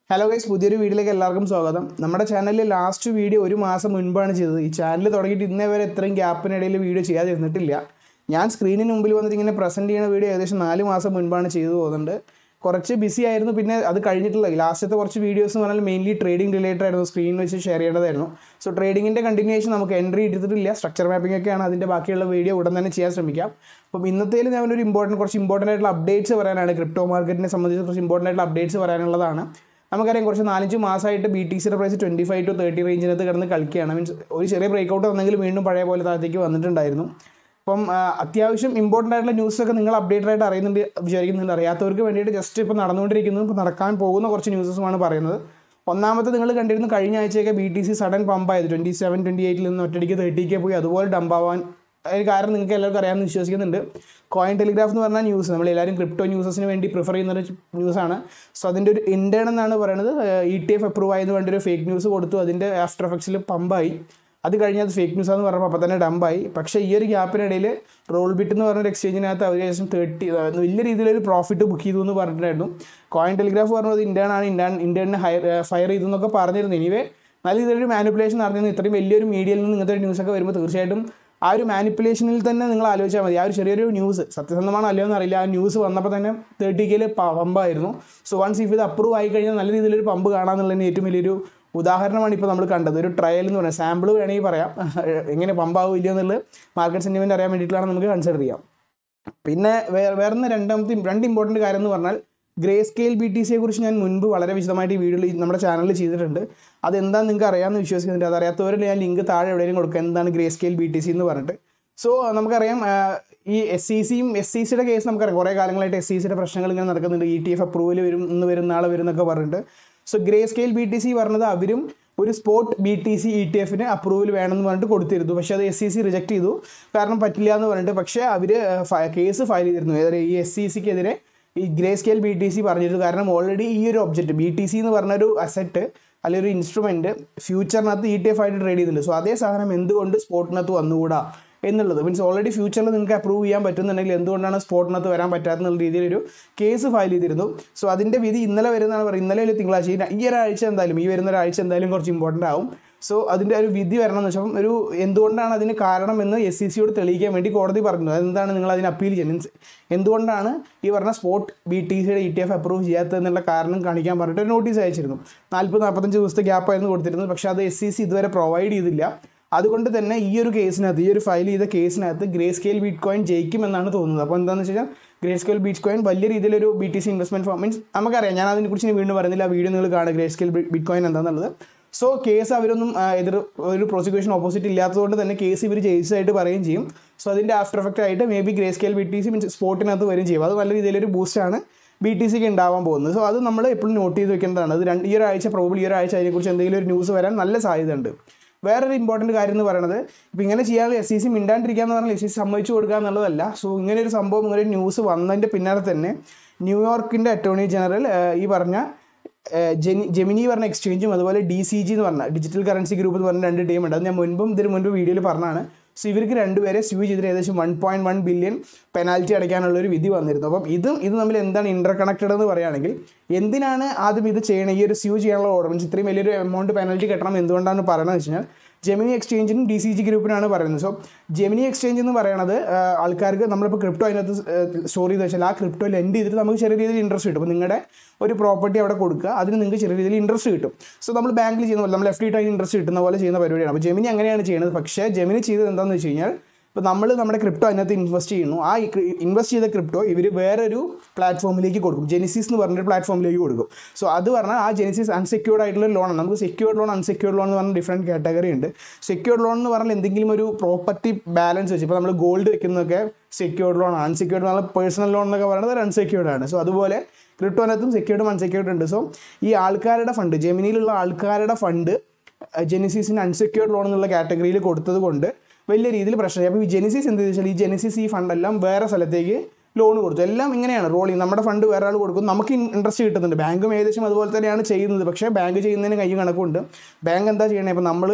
hello guys പുതിയൊരു വീഡിയോയിലേക്ക് എല്ലാവർക്കും സ്വാഗതം നമ്മുടെ ചാനലിൽ ലാസ്റ്റ് വീഡിയോ ഒരു മാസം മുൻപാണ് ചെയ്തത് ഈ ചാനൽ തുടങ്ങിയിട്ട് ഇന്നേ വരെ ഇത്രയും ഗ്യാപ്പിനിടയിൽ വീഡിയോ ചെയ്യാതിരുന്നിട്ടില്ല ഞാൻ സ്ക്രീനിന് മുമ്പിൽ വന്നിട്ട് ഇങ്ങനെ പ്രസൻറ്റ് ചെയ്യുന്ന വീഡിയോ ഏകദേശം നാല് മാസം മുൻപാണ് ചെയ്തു പോകുന്നുണ്ട് കുറച്ച് ബിസി ആയിരുന്നു പിന്നെ അത് കഴിഞ്ഞിട്ടുള്ള ലാസ്റ്റത്തെ കുറച്ച് വീഡിയോസ് എന്ന് പറഞ്ഞാൽ മെയിൻലി ട്രേഡിംഗ് റിലേറ്റഡ് ആയിരുന്നു സ്ക്രീനിൽ വെച്ച് ഷെയർ ചെയ്യേണ്ടതായിരുന്നു സോ ട്രേഡിങ്ങിൻ്റെ കണ്ടിന്യൂഷൻ നമുക്ക് എൻട്രി എടുത്തിട്ടില്ല സ്ട്രക്ചർ മാപ്പിംഗ് ഒക്കെയാണ് അതിൻ്റെ ബാക്കിയുള്ള വീഡിയോ ഉടൻ തന്നെ ചെയ്യാൻ ശ്രമിക്കാം അപ്പം ഇന്നത്തേൽ ഞാൻ ഒരു ഇമ്പോർട്ടൻറ്റ് കുറച്ച് ഇമ്പോർട്ടൻ്റ് ആയിട്ടുള്ള അപ്ഡേറ്റ്സ് പറയാനാണ് ക്രിപ്റ്റോ മാർക്കറ്റിനെ സംബന്ധിച്ച് കുറച്ച് ഇമ്പോർട്ടൻ്റ് ആയിട്ടുള്ള അപ്ഡേറ്റ്സ് പറയാനുള്ളതാണ് നമുക്കറിയാം കുറച്ച് നാലഞ്ച് മാസമായിട്ട് ബി ടി സിയുടെ price twenty five to thirty റേഞ്ചിനകത്ത് കിടന്ന് കളിക്കുകയാണ് മീൻസ് ഒരു ചെറിയ ബ്രേക്ക് ഔട്ട് വന്നെങ്കിൽ വീണ്ടും പഴയ പോലെ താഴത്തേക്ക് വന്നിട്ടുണ്ടായിരുന്നു അപ്പം ആ, അത്യാവശ്യം ഇമ്പോർട്ടൻ്റ് ആയിട്ടുള്ള ന്യൂസൊക്കെ നിങ്ങൾ അപ്ഡേറ്റഡ് ആയിട്ട് അറിയുന്നുണ്ട് വിചാരിക്കുന്നുണ്ട് അറിയാത്തവർക്ക് വേണ്ടിയിട്ട് ജസ്റ്റ് ഇപ്പോൾ നടന്നുകൊണ്ടിരിക്കുന്നു ഇപ്പോൾ നടക്കാൻ പോകുന്ന കുറച്ച് ന്യൂസസുമാണ് പറയുന്നത് ഒന്നാമത്തെ നിങ്ങൾ കണ്ടിരുന്നു കഴിഞ്ഞ ആഴ്ചയൊക്കെ ബി ടി സി സഡൻ പമ്പായത് ട്വൻറ്റി സെവൻ ട്വൻറ്റി എയ്റ്റിൽ നിന്ന് ഒറ്റയടിക്ക് തേർട്ടിക്ക് പോയി അതുപോലെ ഡംപ് ആവാൻ അതിന് കാരണം നിങ്ങൾക്ക് എല്ലാവർക്കും അറിയാമെന്ന് വിശ്വസിക്കുന്നുണ്ട് കോയിൻ ടെലിഗ്രാഫ് എന്ന് പറഞ്ഞ ന്യൂസ് നമ്മൾ എല്ലാവരും ക്രിപ്റ്റോ ന്യൂസസിന് വേണ്ടി പ്രിഫർ ചെയ്യുന്ന ഒരു ന്യൂസാണ് സോ അതിൻ്റെ ഒരു ഇൻറ്റേൺ എന്നാണ് പറയുന്നത് ഇ ടി എഫ് അപ്രൂവ് ആയെന്ന് വേണ്ടി ഒരു ഫേക്ക് ന്യൂസ് കൊടുത്തു അതിൻ്റെ ആഫ്റ്റർ എഫക്ട്സിൽ പമ്പായി അത് കഴിഞ്ഞ് അത് ഫേക്ക് ന്യൂസ് എന്ന് പറഞ്ഞപ്പോൾ അപ്പോൾ തന്നെ ഡംപായി പക്ഷേ ഈ ഒരു ഗ്യാപ്പിനിടയിൽ റോൾ ബിറ്റ് എന്ന് പറഞ്ഞൊരു എക്സ്ചേഞ്ചിനകത്ത് അവർ ഏകദേശം തേർട്ടി വലിയ രീതിയിലൊരു പ്രോഫിറ്റ് ബുക്ക് ചെയ്തു എന്ന് പറഞ്ഞിട്ടുണ്ടായിരുന്നു കോയിൻ ടെലിഗ്രാഫ് പറഞ്ഞത് ഇന്ത്യൻ ആണ് ഇന്ത്യൻ ഇന്ത്യനെ ഹയർ ഫയർ ചെയ്തു എന്നൊക്കെ പറഞ്ഞിരുന്നു എനിവേ നല്ല രീതിയിലൊരു മാനിപ്പുലേഷൻ നടന്നിരുന്നു ഇത്രയും വലിയൊരു മീഡിയയിൽ നിന്ന് ഇങ്ങനത്തെ ഒരു ന്യൂസൊക്കെ വരുമ്പോൾ തീർച്ചയായിട്ടും ആ ഒരു മാനിപ്പുലേഷനിൽ തന്നെ നിങ്ങൾ ആലോചിച്ചാൽ മതി ആ ഒരു ചെറിയൊരു ന്യൂസ് സത്യസന്ധമാണോ അല്ലയോ എന്ന് അറിയില്ല ആ ന്യൂസ് വന്നപ്പോൾ തന്നെ തേർട്ടി കെയിൽ പമ്പായിരുന്നു സോ വൺസ് ഇഫ് ഇത് അപ്രൂവ് ആയി കഴിഞ്ഞാൽ നല്ല രീതിയിലൊരു പമ്പ് കാണാമെന്നുള്ളതിന് ഏറ്റവും വലിയൊരു ഉദാഹരണമാണ് ഇപ്പോൾ നമ്മൾ കണ്ടത് ഒരു ട്രയൽ എന്ന് പറയുന്നത് സാമ്പിൾ വേണമെങ്കിൽ പറയാം എങ്ങനെ പമ്പാവും ഇല്ലയോ എന്നുള്ളത് മാർക്കറ്റ് സെൻറ്റിമെൻറ്റ് അറിയാൻ വേണ്ടിയിട്ടാണ് നമുക്ക് കൺസിഡർ ചെയ്യാം പിന്നെ വേറെ വേറെ രണ്ടാമത്തെ രണ്ട് ഇമ്പോർട്ടൻറ്റ് കാര്യം എന്ന് പറഞ്ഞാൽ ഗ്രേ സ്കെയിൽ ബി ടി സിയെ കുറിച്ച് ഞാൻ മുൻപ് വളരെ വിശദമായിട്ട് ഈ വീഡിയോയിൽ നമ്മുടെ ചാനലിൽ ചെയ്തിട്ടുണ്ട് അതെന്താണെന്ന് നിങ്ങൾക്ക് അറിയാമെന്ന് വിശ്വസിക്കുന്നുണ്ട് അത് അറിയാത്തവരിൽ ഞാൻ ലിങ്ക് താഴെ എവിടെയെങ്കിലും കൊടുക്കുക എന്താണ് Grayscale B T C എന്ന് പറഞ്ഞിട്ട് സോ നമുക്കറിയാം ആ, ഈ എസ് സി സിയും എസ് സി സിയുടെ കേസ് നമുക്കറിയാം കുറേ കാലങ്ങളായിട്ട് എസ് സി സിയുടെ പ്രശ്നങ്ങൾ ഇങ്ങനെ നടക്കുന്നുണ്ട് ഇ ടി എഫ് അപ്രൂവൽ വരും ഇന്ന് വരും നാളെ വരും എന്നൊക്കെ പറഞ്ഞിട്ട് so Grayscale B T C പറഞ്ഞത് അവരും ഒരു spot B T C E T എഫിന് അപ്രൂവൽ വേണമെന്ന് പറഞ്ഞിട്ട് കൊടുത്തിരുന്നു പക്ഷേ അത് എസ് സി സി റിജക്ട് ചെയ്തു കാരണം പറ്റില്ല എന്ന് പറഞ്ഞിട്ട് പക്ഷേ അവർ കേസ് ഫയൽ ചെയ്തിരുന്നു ഏതായാലും ഈ എസ് സി സിക്കെതിരെ ഈ Grayscale B T C പറഞ്ഞിരുന്നു കാരണം ഓൾറെഡി ഈ ഒരു ഒബ്ജക്റ്റ് ബി ടി സി എന്ന് പറഞ്ഞൊരു അസറ്റ് അല്ലെങ്കിൽ ഒരു ഇൻസ്ട്രുമെൻറ്റ് ഫ്യൂച്ചറിനകത്ത് ഇ ടി എഫ് ആയിട്ട് ട്രേഡ് ചെയ്യുന്നുണ്ട് സോ അതേ സാധനം എന്തുകൊണ്ട് സ്പോട്ടിനകത്ത് വന്നുകൂടാ എന്നുള്ളത് മീൻസ് ഓൾറെഡി ഫ്യൂച്ചറിൽ നിങ്ങൾക്ക് അപ്രൂവ് ചെയ്യാൻ പറ്റുന്നുണ്ടെങ്കിൽ എന്തുകൊണ്ടാണ് സ്പോട്ടിനകത്ത് വരാൻ പറ്റാത്തെന്നുള്ള രീതിയിലൊരു കേസ് ഫയൽ ചെയ്തിരുന്നു സോ അതിൻ്റെ വിധി ഇന്നലെ വരുന്നതാണ് പറയുന്നത് ഇന്നലെ ഒരു തിങ്കളാഴ്ച ഈ ര- ഈ ഒരാഴ്ച എന്തായാലും ഈ വരുന്ന ഒരാഴ്ച എന്തായാലും കുറച്ച് ഇമ്പോർട്ടൻ്റ് ആവും സോ അതിൻ്റെ ഒരു വിധി വരണം എന്ന് വെച്ചാൽ ഒരു എന്തുകൊണ്ടാണ് അതിന് കാരണം എന്ന് എസ് സി സിയോട് തെളിയിക്കാൻ വേണ്ടി കോടതി പറഞ്ഞു അതെന്താണ് നിങ്ങൾ അതിന് അപ്പീൽ ചെയ്യുന്നത് എന്തുകൊണ്ടാണ് ഈ പറഞ്ഞ സ്പോട്ട് ബി ടി സിയുടെ ഇ ടി എഫ് അപ്രൂവ് ചെയ്യാത്തതെന്നുള്ള കാരണം കാണിക്കാൻ പറഞ്ഞിട്ട് ഒരു നോട്ടീസ് അയച്ചിരുന്നു നാൽപ്പത് നാൽപ്പത്തഞ്ച് ദിവസത്തെ ഗ്യാപ്പ് ആയിരുന്നു കൊടുത്തിരുന്നത് പക്ഷേ അത് എസ് സി സി ഇതുവരെ പ്രൊവൈഡ് ചെയ്തില്ല അതുകൊണ്ട് തന്നെ ഈ ഒരു കേസിനകത്ത് ഈ ഒരു ഫയൽ ചെയ്ത കേസിനകത്ത് ഗ്രേ സ്കെയിൽ ബിറ്റ് കോയിൻ ജയിക്കുമെന്നാണ് തോന്നുന്നത് അപ്പോൾ എന്താണെന്ന് വെച്ച് കഴിഞ്ഞാൽ ഗ്രേ സ്കെയിൽ ബിറ്റ് കോയിൻ വലിയ രീതിയിലൊരു B T C investment fund means നമുക്കറിയാം ഞാൻ അതിനെക്കുറിച്ച് ഇനി വീണ്ടും പറയുന്നില്ല ആ വീഡിയോ നിങ്ങൾ കാണുക ഗ്രേ സ്കെയിൽ ബിറ്റ് കോയിൻ എന്താണെന്നുള്ളത് സോ കേസ് അവരൊന്നും ആ, എതിർ ഒരു പ്രോസിക്യൂഷൻ ഓപ്പോസിറ്റ് ഇല്ലാത്തതുകൊണ്ട് തന്നെ കേസ് ഇവർ ജയിച്ചതായിട്ട് പറയുകയും ചെയ്യും സോ അതിൻ്റെ ആഫ്റ്റർ എഫക്റ്റ് ആയിട്ട് may be Grayscale B T C means സ്പോട്ടിനകത്ത് വരും ചെയ്യും അത് നല്ല രീതിയിലൊരു ബൂസ്റ്റാണ് ബി ടി സിക്ക് ഉണ്ടാവാൻ പോകുന്നത് സോ അത് നമ്മൾ എപ്പോഴും നോട്ട് ചെയ്ത് വെക്കേണ്ടതാണ് അത് രണ്ട് ഈ ഒരാഴ്ച പ്രോബിൾ ഈ ഒരാഴ്ച അതിനെക്കുറിച്ച് എന്തെങ്കിലും ഒരു ന്യൂസ് വരാൻ നല്ല സാധ്യതയുണ്ട് വേറൊരു ഇമ്പോർട്ടൻറ്റ് കാര്യം എന്ന് പറയുന്നത് ഇപ്പോൾ ഇങ്ങനെ ചെയ്യാനുള്ള എസ് സി സി മിണ്ടാണ്ടിരിക്കുക എന്ന് പറഞ്ഞാൽ എസ് സി സി സമ്മതിച്ചു കൊടുക്കുക എന്നുള്ളതല്ല സോ ഇങ്ങനെ ഒരു സംഭവം ഇങ്ങനെ ഒരു ന്യൂസ് വന്നതിൻ്റെ പിന്നാലെ തന്നെ ന്യൂയോർക്കിൻ്റെ അറ്റോർണി ജനറൽ ഈ പറഞ്ഞ ഏഹ് ജെനി ജെമിനി പറഞ്ഞ എക്സ്ചേഞ്ചും അതുപോലെ ഡി സി ജി എന്ന് പറഞ്ഞ ഡിജിറ്റൽ കറൻസി ഗ്രൂപ്പ് എന്ന് പറഞ്ഞ രണ്ട് ടീം ഉണ്ട് അത് ഞാൻ മുൻപും ഇതിന് മുൻപ് വീഡിയോയിൽ പറഞ്ഞാണ് സോ ഇവർക്ക് രണ്ടുപേരെ സ്യൂ ചെയ്തിട്ട് ഏകദേശം one point one billion penalty അടയ്ക്കാനുള്ള ഒരു വിധി വന്നിരുന്നു അപ്പം ഇതും ഇത് തമ്മിൽ എന്താണ് ഇന്റർ കണക്റ്റഡ് എന്ന് പറയുകയാണെങ്കിൽ എന്തിനാണ് ആദ്യം ഇത് ചെയ്യണം ഈ ഒരു സ്യൂ ചെയ്യാനുള്ള ഓർഡർ മീൻസ് ഇത്രയും വലിയൊരു എമൗണ്ട് പെനാൽറ്റി കെട്ടണം എന്തുകൊണ്ടാണ് പറയുന്നത് വെച്ച് കഴിഞ്ഞാൽ ജെമിനി എക്സ്ചേഞ്ചിനും ഡി സി ജി ഗ്രൂപ്പിനാണ് പറയുന്നത് സോ ജെമിനി എക്സ്ചേഞ്ച് എന്ന് പറയുന്നത് ആ, ആൾക്കാർക്ക് നമ്മളിപ്പോൾ ക്രിപ്റ്റോ അതിനകത്ത് സ്റ്റോർ ചെയ്ത് വെച്ചാൽ ആ ക്രിപ്റ്റോ ലെൻഡ് ചെയ്തിട്ട് നമുക്ക് ചെറിയ രീതിയിൽ ഇൻട്രസ്റ്റ് കിട്ടും അപ്പോൾ നിങ്ങളുടെ ഒരു പ്രോപ്പർട്ടി അവിടെ കൊടുക്കുക അതിന് നിങ്ങൾക്ക് ചെറിയ രീതിയിൽ ഇൻട്രസ്റ്റ് കിട്ടും സോ നമ്മൾ ബാങ്കിൽ ചെയ്യുന്ന പോലെ നമ്മൾ എഫ് ഡി ടൈം ഇൻട്രസ്റ്റ് കിട്ടുന്ന പോലെ ചെയ്യുന്ന പരിപാടിയാണ് അപ്പോൾ ജെമിനി അങ്ങനെയാണ് ചെയ്യുന്നത് പക്ഷേ ജെമിനി ചെയ്തത് എന്താണെന്ന് വെച്ച് കഴിഞ്ഞാൽ ഇപ്പോൾ നമ്മൾ നമ്മുടെ ക്രിപ്റ്റോ അതിനകത്ത് ഇൻവെസ്റ്റ് ചെയ്യുന്നു ആ ഇൻവെസ്റ്റ് ചെയ്ത ക്രിപ്റ്റോ ഇവർ വേറൊരു പ്ലാറ്റ്ഫോമിലേക്ക് കൊടുക്കും ജെനിസിസ് എന്ന് പറഞ്ഞൊരു പ്ലാറ്റ്ഫോമിലേക്ക് കൊടുക്കും സോ അത് പറഞ്ഞാൽ ആ ജെനിസിസ് അൺസെക്യൂർഡ് ആയിട്ടുള്ള ലോണാണ് നമുക്ക് സെക്യൂർഡ് ലോൺ അൺസെക്യൂർഡ് ലോൺ എന്ന് പറഞ്ഞ ഡിഫറെൻറ്റ് കാറ്റഗറി ഉണ്ട് സെക്യൂർഡ് ലോൺ എന്ന് പറഞ്ഞാൽ എന്തെങ്കിലും ഒരു പ്രോപ്പർട്ടി ബാലൻസ് വെച്ച് ഇപ്പോൾ നമ്മൾ ഗോൾഡ് വെക്കുന്നതൊക്കെ സെക്യൂർഡ് ലോൺ ആണ് അൺസെക്യൂർഡ് എന്നാൽ പേഴ്സണൽ ലോൺ എന്നൊക്കെ പറയുന്നത് അൺസെക്യൂർഡ് ആണ് സോ അതുപോലെ ക്രിപ്റ്റോനകത്തും സെക്യൂർഡും അൺസെക്യൂർഡ് ഉണ്ട് സോ ഈ ആൾക്കാരുടെ ഫണ്ട് ജെമിനിയിലുള്ള ആൾക്കാരുടെ ഫണ്ട് ജെനിസിസിന് അൺസെക്യൂർഡ് ലോൺ എന്നുള്ള കാറ്റഗറിയിൽ കൊടുത്തത് കൊണ്ട് വലിയ രീതിയിൽ പ്രശ്നമായി അപ്പോൾ ഈ ജെനിസിസ് എന്ത് വെച്ചാൽ ഈ ജെനിസിസ് ഈ ഫണ്ടെല്ലാം വേറെ സ്ഥലത്തേക്ക് ലോൺ കൊടുത്തു എല്ലാം ഇങ്ങനെയാണ് റോളിങ് നമ്മുടെ ഫണ്ട് വേറെ ആൾ കൊടുക്കും നമുക്ക് ഇൻട്രസ്റ്റ് കിട്ടുന്നുണ്ട് ബാങ്കും ഏകദേശം അതുപോലെ തന്നെയാണ് ചെയ്യുന്നത് പക്ഷേ ബാങ്ക് ചെയ്യുന്നതിന് കൈ കണക്കുണ്ട് ബാങ്ക് എന്താ ചെയ്യണേ ഇപ്പോൾ നമ്മൾ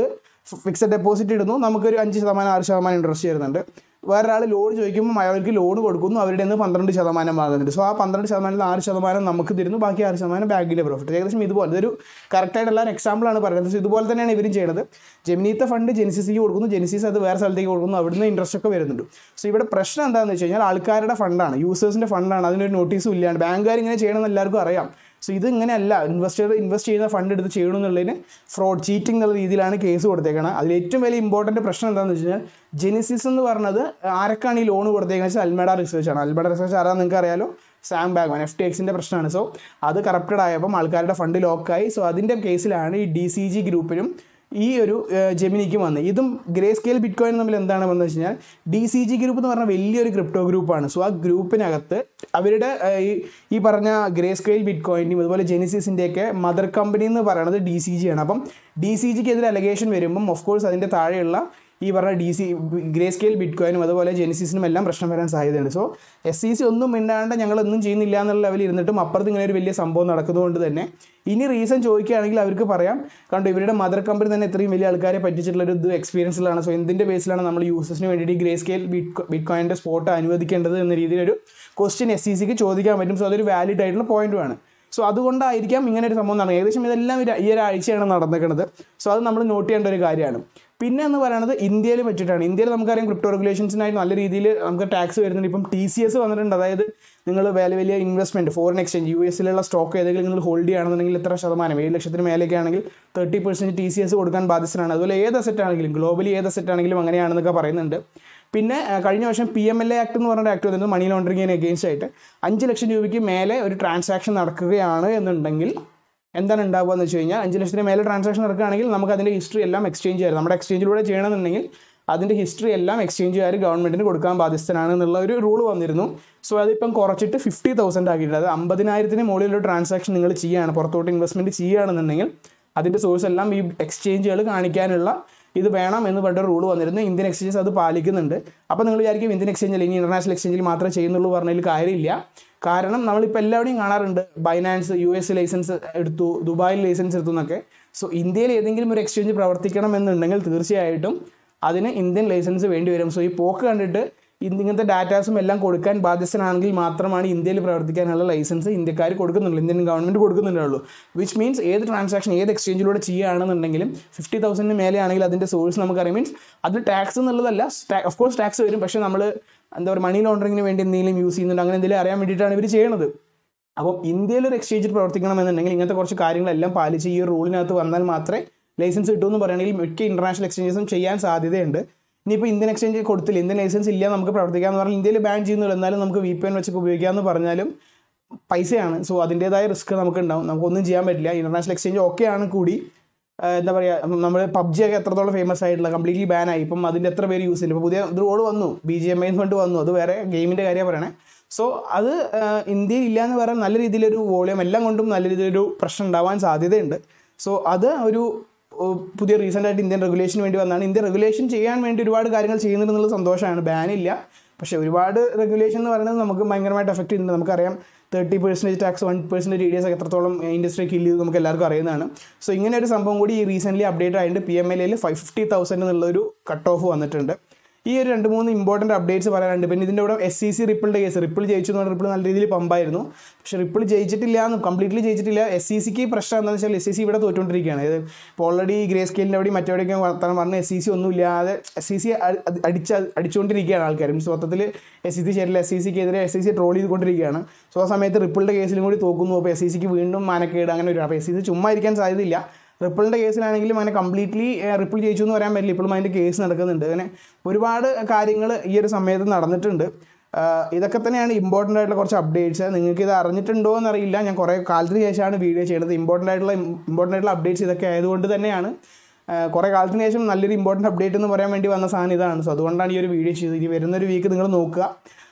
ഫിക്സഡ് ഡെപ്പോസിറ്റ് ഇടുന്നു നമുക്കൊരു അഞ്ച് ശതമാനം ആറ് ശതമാനം ഇൻട്രസ്റ്റ് വരുന്നുണ്ട് വേറൊരാൾ ലോൺ ചോദിക്കുമ്പോൾ അയാൾക്ക് ലോൺ കൊടുക്കുന്നു അവരുടെ നിന്ന് പന്ത്രണ്ട് ശതമാനം വാങ്ങുന്നുണ്ട് സോ ആ പന്ത്രണ്ട് ശതമാനത്തിൽ ആറ് ശതമാനം നമുക്ക് തരുന്നു ബാക്കി ആറ് ശതമാനം ബാങ്കിൻ്റെ പ്രോഫിറ്റ് ഏകദേശം ഇതുപോലെ ഇതൊരു കറക്റ്റായിട്ടുള്ള എക്സാമ്പിളാണ് പറയുന്നത് സോ ഇതുപോലെ തന്നെയാണ് ഇവരും ചെയ്യുന്നത് ജെമിനീത്തെ ഫണ്ട് ജെനിസിസിക്ക് കൊടുക്കുന്നു ജെനിസിസ് അത് വേറെ സ്ഥലത്തേക്ക് കൊടുക്കുന്നു അവിടുന്ന് ഇൻട്രസ്റ്റ് ഒക്കെ വരുന്നുണ്ട് സോ ഇവിടെ പ്രശ്നം എന്താണെന്ന് വെച്ച് കഴിഞ്ഞാൽ ആൾക്കാരുടെ ഫണ്ടാണ് യൂസേഴ്സിൻ്റെ ഫണ്ടാണ് അതിനൊരു നോട്ടീസും ഇല്ലാണ്ട് ബാങ്കുകാർ ഇങ്ങനെ ചെയ്യണമെന്ന് എല്ലാവർക്കും അറിയാം സോ ഇത് ഇങ്ങനെയല്ല ഇൻവെസ്റ്റർ ഇൻവെസ്റ്റ് ചെയ്യുന്ന ഫണ്ട് എടുത്ത് ചെയ്യണമെന്നുള്ളതിന് ഫ്രോഡ് ചീറ്റിംഗ് എന്നുള്ള രീതിയിലാണ് കേസ് കൊടുത്തേക്കണം അതിൽ ഏറ്റവും വലിയ ഇമ്പോർട്ടൻറ്റ് പ്രശ്നം എന്താണെന്ന് വെച്ച് കഴിഞ്ഞാൽ ജെനിസിസ് എന്ന് പറഞ്ഞത് ആരൊക്കെയാണ് ഈ ലോൺ കൊടുത്തേക്കുന്നത് വെച്ചാൽ അൽമേഡ റിസർച്ച് ആണ് അൽമേഡ റിസർച്ച് ആരാ നിങ്ങൾക്ക് അറിയാലോ സാം ബാഗ്മാൻ എഫ് ടി എക്സിൻ്റെ പ്രശ്നമാണ് സോ അത് കറപ്റ്റഡ് ആയപ്പം ആൾക്കാരുടെ ഫണ്ട് ലോക്കായി സോ അതിൻ്റെ കേസിലാണ് ഈ ഡി സി ജി ഗ്രൂപ്പിനും ഈ ഒരു ജെമിനിക്ക് വന്നത് ഇതും ഗ്രേ സ്കെയിൽ ബിറ്റ് കോയിൻ തമ്മിൽ എന്താണ് വന്നത് വെച്ച് കഴിഞ്ഞാൽ ഡി സി ജി ഗ്രൂപ്പ് എന്ന് പറഞ്ഞാൽ വലിയൊരു ക്രിപ്റ്റോ ഗ്രൂപ്പാണ് സോ ആ ഗ്രൂപ്പിനകത്ത് അവരുടെ ഈ ഈ പറഞ്ഞ ഗ്രേ സ്കെയിൽ ബിറ്റ് കോയിൻ്റെയും അതുപോലെ ജെനിസിസിൻ്റെയൊക്കെ മദർ കമ്പനി എന്ന് പറയുന്നത് ഡി സി ജി ആണ് അപ്പം ഡി സി ജിക്കെതിരെ അലഗേഷൻ വരുമ്പം ഓഫ് കോഴ്സ് അതിൻ്റെ താഴെയുള്ള ഈ പറഞ്ഞ ഡി സി ഗ്രേ സ്കെയിൽ ബിറ്റ് കോയിനും അതുപോലെ ജെനിസിസിനും എല്ലാം പ്രശ്നം വരാൻ സാധ്യതയുണ്ട് സോ എസ് സി സി ഒന്നും മിണ്ടാണ്ട് ഞങ്ങളൊന്നും ചെയ്യുന്നില്ല എന്നുള്ള ലെവലിൽ ഇരുന്നിട്ടും അപ്പുറത്ത് ഇങ്ങനെ ഒരു വലിയ സംഭവം നടക്കുന്നതുകൊണ്ട് തന്നെ ഇനി റീസൺ ചോദിക്കുകയാണെങ്കിൽ അവർക്ക് പറയാം കണ്ടു ഇവരുടെ മദർ കമ്പനി തന്നെ ഇത്രയും വലിയ ആൾക്കാരെ പറ്റിച്ചിട്ടുള്ള ഒരു ഇത് എക്സ്പീരിയൻസിലാണ് സോ എന്തിൻ്റെ ബേസിലാണ് നമ്മൾ യൂസേഴ്സിന് വേണ്ടിയിട്ട് ഗ്രേ സ്കെയിൽ ബിറ്റ് ബിറ്റ് കോയിൻ്റെ സ്പോട്ട് അനുവദിക്കേണ്ടത് എന്ന രീതിയിലൊരു ക്വസ്റ്റ്യൻ എസ് സി സിക്ക് ചോദിക്കാൻ പറ്റും സോ അതൊരു വാലിഡ് ആയിട്ടുള്ള പോയിന്റുമാണ് സോ അതുകൊണ്ടായിരിക്കാം ഇങ്ങനെ ഒരു സംഭവം നടന്നത് ഏകദേശം ഇതെല്ലാം ഈ ഒരാഴ്ചയാണ് നടന്നിരിക്കുന്നത് സോ അത് നമ്മൾ നോട്ട് ചെയ്യേണ്ട ഒരു കാര്യമാണ് പിന്നെ എന്ന് പറയുന്നത് ഇന്ത്യയിൽ പറ്റിയിട്ടാണ് ഇന്ത്യയിൽ നമുക്കറിയാം ക്രിപ്റ്റോ റെഗുലേഷൻസിനായി നല്ല രീതിയിൽ നമുക്ക് ടാക്സ് വരുന്നുണ്ട് ഇപ്പം ടി സി എസ് വന്നിട്ടുണ്ട് അതായത് നിങ്ങൾ വലിയ വലിയ ഇൻവെസ്റ്റ്മെൻറ്റ് ഫോറിൻ എക്സ്ചേഞ്ച് യു എസിലുള്ള സ്റ്റോക്ക് ഏതെങ്കിലും നിങ്ങൾ ഹോൾഡ് ചെയ്യുകയാണെന്നുണ്ടെങ്കിൽ ഇത്ര ശതമാനം ഏഴ് ലക്ഷത്തിന് മേലേക്ക് ആണെങ്കിൽ thirty percent T C S കൊടുക്കാൻ ബാധ്യസ്ഥനാണ് അതുപോലെ ഏത് അസറ്റ് ആണെങ്കിലും ഗ്ലോബലി ഏത് അസറ്റ് ആണെങ്കിലും അങ്ങനെയാണെന്നൊക്കെ പറയുന്നുണ്ട് പിന്നെ കഴിഞ്ഞ വർഷം P M L A act എന്ന് പറഞ്ഞ ആക്ട് വന്നത് മണി ലോണ്ടറിങ്ങിന് എഗെയിൻസ്റ്റ് ആയിട്ട് അഞ്ച് ലക്ഷം രൂപയ്ക്ക് മേലെ ഒരു ട്രാൻസാക്ഷൻ നടക്കുകയാണ് എന്നുണ്ടെങ്കിൽ എന്താണ് ഉണ്ടാവുക എന്ന് വെച്ച് കഴിഞ്ഞാൽ അഞ്ച് ലക്ഷത്തിന് മേലെ ട്രാൻസാക്ഷൻ നടക്കുകയാണെങ്കിൽ നമുക്ക് അതിൻ്റെ ഹിസ്റ്ററി എല്ലാം എക്സ്ചേഞ്ച് ചെയ്യാം നമ്മുടെ എക്സ്ചേഞ്ചിലൂടെ ചെയ്യണമെന്നുണ്ടെങ്കിൽ അതിൻ്റെ ഹിസ്റ്ററി എല്ലാം എക്സ്ചേഞ്ചുകാർ ഗവൺമെൻറ്റിന് കൊടുക്കാൻ ബാധ്യസ്ഥനാണ് എന്നുള്ള ഒരു റൂൾ വന്നിരുന്നു സോ അതിപ്പം കുറച്ചിട്ട് ഫിഫ്റ്റി തൗസൻഡ് ആക്കിയിട്ടുണ്ട് അത് അമ്പതിനായിരത്തിന് മുകളിലൊരു ട്രാൻസാക്ഷൻ നിങ്ങൾ ചെയ്യുകയാണ് പുറത്തോട്ട് ഇൻവെസ്റ്റ്മെൻറ്റ് ചെയ്യുകയാണെന്നുണ്ടെങ്കിൽ അതിൻ്റെ സോഴ്സ് എല്ലാം ഈ എക്സ്ചേഞ്ചുകൾ കാണിക്കാനുള്ള ഇത് വേണം എന്ന് പറഞ്ഞ റൂൾ വന്നിരുന്നു ഇന്ത്യൻ എക്സ്ചേഞ്ചസ് അത് പാലിക്കുന്നുണ്ട് അപ്പോൾ നിങ്ങൾ വിചാരിക്കും ഇന്ത്യൻ എക്സ്ചേഞ്ച് അല്ലെങ്കിൽ ഇന്റർനാഷണൽ എക്സ്ചേഞ്ചിൽ മാത്രമേ ചെയ്യുന്നുള്ളൂ പറഞ്ഞതിൽ കാര്യമില്ല കാരണം നമ്മളിപ്പോൾ എല്ലാവരുടെയും കാണാറുണ്ട് ബൈനാൻസ് യു എസ് ലൈസൻസ് എടുത്തു ദുബായിൽ ലൈസൻസ് എടുത്തു എന്നൊക്കെ സോ ഇന്ത്യയിൽ ഏതെങ്കിലും ഒരു എക്സ്ചേഞ്ച് പ്രവർത്തിക്കണം എന്നുണ്ടെങ്കിൽ തീർച്ചയായിട്ടും അതിന് ഇന്ത്യൻ ലൈസൻസ് വേണ്ടി വരും സോ ഈ പോക്ക് കണ്ടിട്ട് ഇങ്ങനത്തെ ഡാറ്റാസും എല്ലാം കൊടുക്കാൻ ബാധ്യസ്ഥനാണെങ്കിൽ മാത്രമാണ് ഇന്ത്യയിൽ പ്രവർത്തിക്കാനുള്ള ലൈസൻസ് ഇന്ത്യക്കാർ കൊടുക്കുന്നുള്ളൂ ഇന്ത്യൻ ഗവൺമെൻറ് കൊടുക്കുന്നുള്ളൂ വിച്ച് മീൻസ് ഏത് ട്രാൻസാക്ഷൻ ഏത് എക്സ്ചേഞ്ചിലൂടെ ചെയ്യുകയാണെന്നുണ്ടെങ്കിലും ഫിഫ്റ്റി തൗസൻഡിന് മേലെയാണെങ്കിൽ അതിൻ്റെ സോഴ്സ് നമുക്കറിയാം മീൻസ് അത് ടാക്സ് എന്നുള്ളതല്ല ഓഫ് കോഴ്സ് ടാക്സ് വരും പക്ഷേ നമ്മൾ എന്താ പറയുക മണി ലോണ്ടറിങ്ങിന് വേണ്ടി എന്തെങ്കിലും യൂസ് ചെയ്യുന്നുണ്ട് അങ്ങനെ എന്തെങ്കിലും അറിയാൻ വേണ്ടിയിട്ടാണ് ഇവർ ചെയ്യണത് അപ്പം ഇന്ത്യയിൽ ഒരു എക്സ്ചേഞ്ചിൽ പ്രവർത്തിക്കണമെന്നുണ്ടെങ്കിൽ ഇങ്ങനത്തെ കുറച്ച് കാര്യങ്ങളെല്ലാം പാലിച്ച് ഈ ഒരു റൂളിനകത്ത് വന്നാൽ മാത്രമേ ലൈസൻസ് കിട്ടുമെന്ന് പറയുകയാണെങ്കിൽ മിക്ക ഇൻ്റർനാഷണൽ എക്സ്ചേഞ്ചസും ചെയ്യാൻ സാധ്യതയുണ്ട് ഇനിയിപ്പോൾ ഇന്ത്യൻ എക്സ്ചേഞ്ച് കൊടുത്തില്ല ഇന്ത്യൻ ലൈസൻസ് ഇല്ല നമുക്ക് പ്രവർത്തിക്കാമെന്ന് പറഞ്ഞാൽ ഇന്ത്യയിൽ ബാൻ ചെയ്യുന്നില്ല എന്നാലും നമുക്ക് വി പി എൻ വെച്ചൊക്കെ ഉപയോഗിക്കാമെന്ന് പറഞ്ഞാലും പൈസയാണ് സോ അതിൻ്റേതായ റിസ്ക് നമുക്ക് ഉണ്ടാവും നമുക്കൊന്നും ചെയ്യാൻ പറ്റില്ല ഇൻ്റർനാഷണൽ എക്സ്ചേഞ്ച് ഓക്കെ ആണ് കൂടി എന്താ പറയുക നമ്മൾ പബ്ജി ഒക്കെ എത്രത്തോളം ഫേമസ് ആയിട്ടുള്ള കംപ്ലീറ്റ്ലി ബാൻ ആയി ഇപ്പം അതിൻ്റെ എത്ര പേര് യൂസ് ചെയ്യുന്നു ഇപ്പോൾ പുതിയ ഇത് റോഡ് വന്നു ബി ജി എം ഐ കൊണ്ട് വന്നു അത് വേറെ ഗെയിമിൻ്റെ കാര്യമാണ് പറയണേ സോ അത് ഇന്ത്യയിൽ ഇല്ല എന്ന് പറയാൻ നല്ല രീതിയിലൊരു വോളിയം എല്ലാം കൊണ്ടും നല്ല രീതിയിലൊരു പ്രശ്നം ഉണ്ടാവാൻ സാധ്യതയുണ്ട് സോ അത് ഒരു പുതിയ റീസെൻ്റ് ആയിട്ട് ഇന്ത്യൻ റെഗുലേഷന് വേണ്ടി വന്നതാണ് ഇന്ത്യൻ റെഗുലേഷൻ ചെയ്യാൻ വേണ്ടി ഒരുപാട് കാര്യങ്ങൾ ചെയ്യുന്നുണ്ടെന്നുള്ള സന്തോഷമാണ് ബാനില്ല പക്ഷേ ഒരുപാട് റെഗുലേഷൻ എന്ന് പറയുന്നത് നമുക്ക് ഭയങ്കരമായിട്ട് എഫക്റ്റ് ചെയ്യുന്നുണ്ട് നമുക്കറിയാം thirty percentage tax one percentage E D S ഒക്കെ എത്രത്തോളം ഇൻഡസ്ട്രി കില്ല് ചെയ്ത് നമുക്ക് എല്ലാവർക്കും അറിയുന്നതാണ് സോ ഇങ്ങനെ ഒരു സംഭവം കൂടി ഈ റീസെൻ്റ്ലി അപ്ഡേറ്റ് ആയിട്ട് പി എം എൽ എയിൽ ഫൈവ് ഫിഫ്റ്റി തൗസൻഡ് എന്നുള്ളൊരു കട്ട് ഓഫ് വന്നിട്ടുണ്ട് ഈ ഒരു രണ്ട് മൂന്ന് ഇമ്പോർട്ടൻറ്റ് അപ്ഡേറ്റ്സ് പറയാനുണ്ട് പിന്നെ ഇതിൻ്റെ കൂടെ എസ് സി സി റിപ്പിളുടെ കേസ് റിപ്പിൾ ജയിച്ചു എന്ന് പറഞ്ഞാൽ റിപ്പിൾ നല്ല രീതിയിൽ പമ്പായിരുന്നു പക്ഷേ റിപ്പിൾ ജയിച്ചിട്ടില്ല എന്ന് കംപ്ലീറ്റ്ലി ജയിച്ചിട്ടില്ല എസ് സി സിക്ക് പ്രശ്നം എന്താണെന്ന് വെച്ചാൽ എസ് സി സി ഇവിടെ തോറ്റുകൊണ്ടിരിക്കുകയാണ് ഇത് ഇപ്പോൾ ഓൾറെഡി ഗ്രേ സ്കെയിലിൻ്റെ അവിടെ മറ്റെവിടെയൊക്കെ വർത്തമാനം പറഞ്ഞ് എസ് സി സി ഒന്നും ഇല്ലാതെ എസ് സി സി അടിച്ച് അടിച്ചുകൊണ്ടിരിക്കുകയാണ് ആൾക്കാർ മീൻസ് മൊത്തത്തിൽ എസ് സി സി ചേരില്ല എസ് സി സിക്കെതിരെ എസ് സി സി ട്രോൾ ചെയ്തുകൊണ്ടിരിക്കുകയാണ് സോ ആ സമയത്ത് റിപ്പിളിൻ്റെ കേസിലും കൂടി തോക്കുന്നു അപ്പോൾ എസ് സി സിക്ക് വീണ്ടും മാനക്കേട് അങ്ങനെ വരും അപ്പോൾ എസ് സി സി ചുമ്മാ ഇരിക്കാൻ സാധ്യതയില്ല റിപ്പിളിൻ്റെ കേസിലാണെങ്കിലും അങ്ങനെ കംപ്ലീറ്റ്ലി റിപ്പിൾ ജയിച്ചു എന്ന് പറയാൻ പറ്റില്ല ഇപ്പോഴും അതിൻ്റെ കേസ് നടക്കുന്നുണ്ട് അങ്ങനെ ഒരുപാട് കാര്യങ്ങൾ ഈ ഒരു സമയത്ത് നടന്നിട്ടുണ്ട് ഇതൊക്കെ തന്നെയാണ് ഇമ്പോർട്ടൻ്റ് ആയിട്ടുള്ള കുറച്ച് അപ്ഡേറ്റ്സ് നിങ്ങൾക്ക് ഇത് അറിഞ്ഞിട്ടുണ്ടോ എന്നറിയില്ല ഞാൻ കുറേ കാലത്തിന് ശേഷമാണ് വീഡിയോ ചെയ്യുന്നത് ഇമ്പോർട്ടൻ്റ് ആയിട്ടുള്ള ഇമ്പോർട്ടൻ്റ് ആയിട്ടുള്ള അപ്ഡേറ്റ്സ് ഇതൊക്കെ ആയതുകൊണ്ട് തന്നെയാണ് കുറേ കാലത്തിന് ശേഷം നല്ലൊരു ഇമ്പോർട്ടൻ്റ് അപ്ഡേറ്റ് എന്ന് പറയാൻ വേണ്ടി വന്ന സാധനം ഇതാണ് സോ അതുകൊണ്ടാണ് ഈ ഒരു വീഡിയോ ചെയ്തത് ഇനി വരുന്നൊരു വീക്ക് നിങ്ങൾ നോക്കുക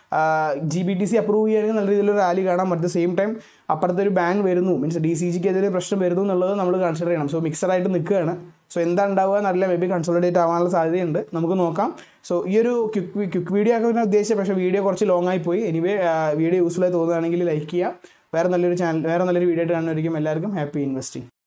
G B T C approve ചെയ്യുകയാണെങ്കിൽ നല്ല രീതിയിലൊരു റാലി കാണാം അറ്റ് ദ സെയിം ടൈം അപ്പുറത്തെ ഒരു ബാൻ വരുന്നു മീൻസ് ഡി സി ജിക്കെതിരെ പ്രശ്നം വരുന്നു എന്നുള്ളത് നമ്മൾ കൺസിഡർ ചെയ്യണം സോ മിക്സഡായിട്ട് നിൽക്കുകയാണ് സോ എന്താ ഉണ്ടാവുക എന്നറിയില്ല മേ ബി കൺസോളിഡേറ്റ് ആവാനുള്ള സാധ്യതയുണ്ട് നമുക്ക് നോക്കാം സോ ഈ ഒരു ക്വിക്ക് ക്വിക്ക് വീഡിയോ ആക്കാൻ ഉദ്ദേശിച്ചത് പക്ഷേ വീഡിയോ കുറച്ച് ലോങ് ആയി പോയി എനിവേ വീഡിയോ യൂസ്ഫുൾ ആയി തോന്നുകയാണെങ്കിൽ ലൈക്ക് ചെയ്യുക വേറെ നല്ലൊരു ചാനൽ വേറെ നല്ലൊരു വീഡിയോ ആയിട്ട് കാണുന്നതായിരിക്കും എല്ലാവർക്കും ഹാപ്പി ഇൻവെസ്റ്റിംഗ്